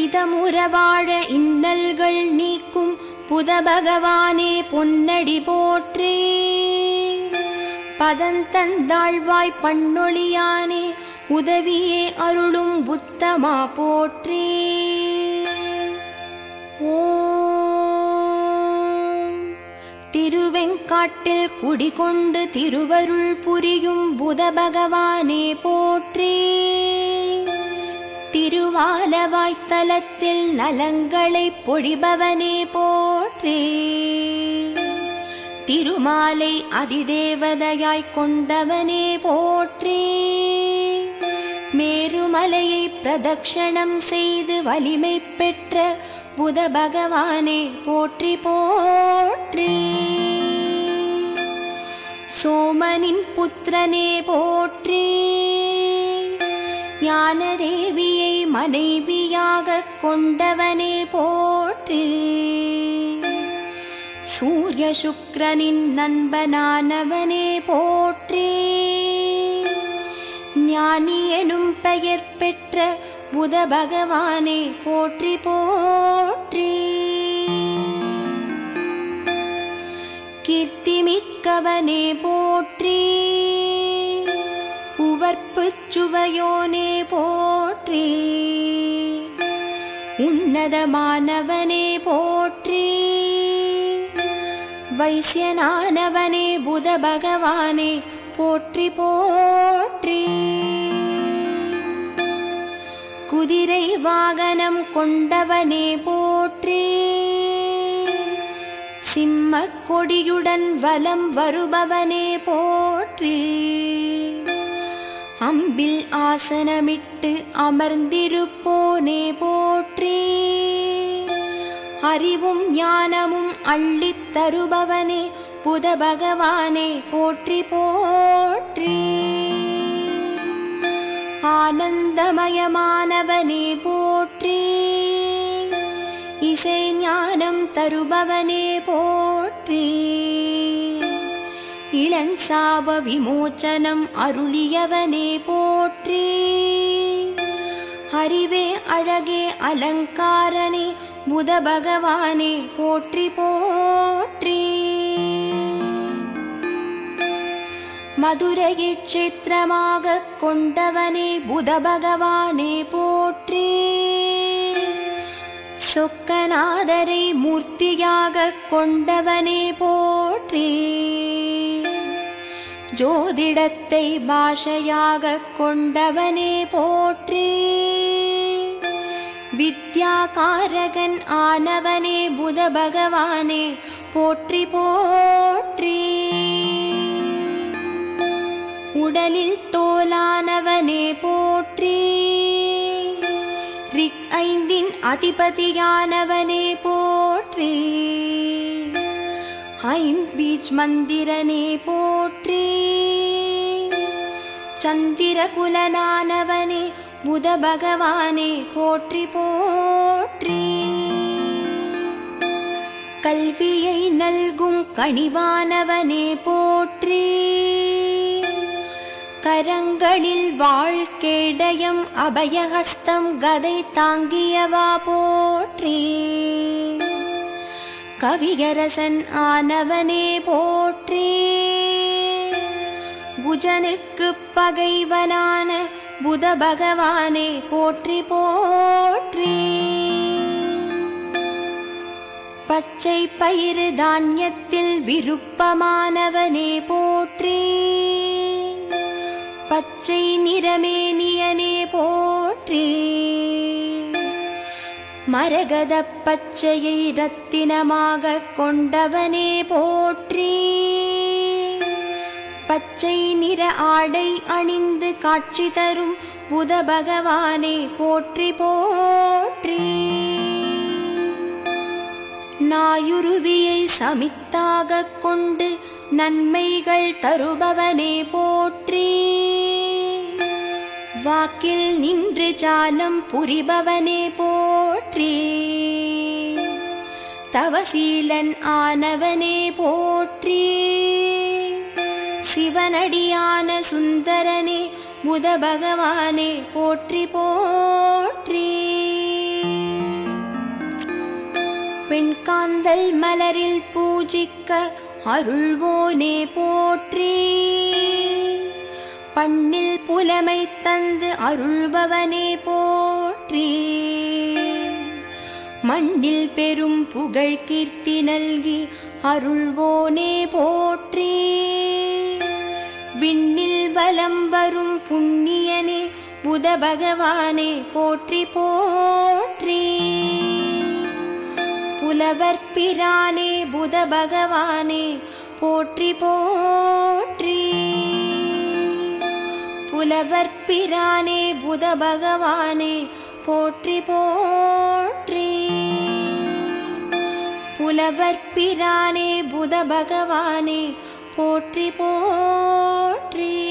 இதமுற வாழ இன்னல்கள் நீக்கும் புத பகவானே பொன்னடி போற்றே பதந்தந்தாழ்வாய் பண்ணொழியானே உதவியே அருளும் புத்தமா போற்றே ஓம் திருவெங்காட்டில் குடிகொண்டு திருவருள் புரியும் புத பகவானே போற்றே திருவாலவாய்த்தலத்தில் நலங்களை பொழிபவனே போற்றே திருமாலை அதிதேவதையாய்க் கொண்டவனே போற்றே மேருமலையை பிரதக்ஷணம் செய்து வலிமை பெற்ற புத பகவானே போற்றி போற்றி சோமனின் புத்திரனே போற்றி ஞானதேவியை மனைவியாகக் கொண்டவனே போற்றி சூரிய சுக்கிரனின் நண்பனானவனே போற்றி ஞானி எனும் பெயர் பெற்ற புத பகவானே போற்றி போற்றி கீர்த்திமிக்கவனே போற்றி உவர்ப்புச் சுவையோனே போற்றி உன்னதமானவனே போற்றி வைசியனானவனே புத பகவானே போற்றி போற்றி குதிரை வாகனம் கொண்டவனே போற்றி சிம்மக் கொடியுடன் வலம் வருபவனே போற்றி அம்பில் ஆசனமிட்டு அமர்ந்திருப்போனே போற்றி அறிவும் ஞானமும் அள்ளித் தருபவனே புத பகவானே போற்றி போற்றி ஆனந்தமயமானவனே போற்றி இசை ஞானம் தருபவனே போற்றி இளஞ்சாப விமோச்சனம் அருளியவனே போற்றி அறிவே அழகே அலங்காரனே புத பகவானே போற்றி போற்றி மதுரையை க்ஷேத்திரமாகக் கொண்டவனே புத பகவானே போற்றி சொக்கநாதரை மூர்த்தியாகக் கொண்டவனே போற்றி ஜோதிடத்தை பாஷையாகக் கொண்டவனே போற்றி வித்யாகாரகன் ஆனவனே புத பகவானே போற்றி போற்றி உடலில் தோலானவனே போற்றி ரிக் ஐந்தின் அதிபதியானவனே போற்றி ஐம்பீஜ் மந்திரனே போற்றி சந்திரகுலனானவனே புத பகவானே போற்றி போற்றி கல்வியை நல்கும் கனிவானவனே போற்றி கரங்களில் வாழ்க்கேடயம் அபயஹஸ்தம் கதை தாங்கியவா போற்றி கவியரசன் ஆனவனே போற்றி குஜனுக்கு பகைவனான புத பகவானே போற்றி போற்றி பச்சை பயிறு தானியத்தில் விருப்பமானவனே போற்றி பச்சை நிறமேனியனே போற்றி மரகத பச்சையை ரத்தினமாக கொண்டவனே போற்றி பச்சை நிற ஆடை அணிந்து காட்சி தரும் புத பகவானே போற்றி போற்றி நாயுருவியை சமித்தாகக் கொண்டு நன்மைகள் தருபவனே போற்றி வாக்கில் நின்று ஜாலம் புரிபவனே போற்றி தவசீலன் ஆனவனே போற்றி சிவனடியான சுந்தரனே புத பகவானே போற்றி போற்றி பெண்காந்தல் மலரில் பூஜிக்க அருள்வோனே போற்றி பண்ணில் புலமை தந்து அருள்பவனே போற்றி மண்ணில் பெரும் புகழ் கீர்த்தி நல்கி அருள்வோனே போற்றி விண்ணில் வலம் வரும் புண்ணியனே புத பகவானே போற்றி போற்றி புலவர் பிரானே புத பகவானே போற்றி போற்றி புலவர் பிரானே புத பகவானே போற்றி போற்றி புலவர் பிரானே புத பகவானே போற்றி போற்றி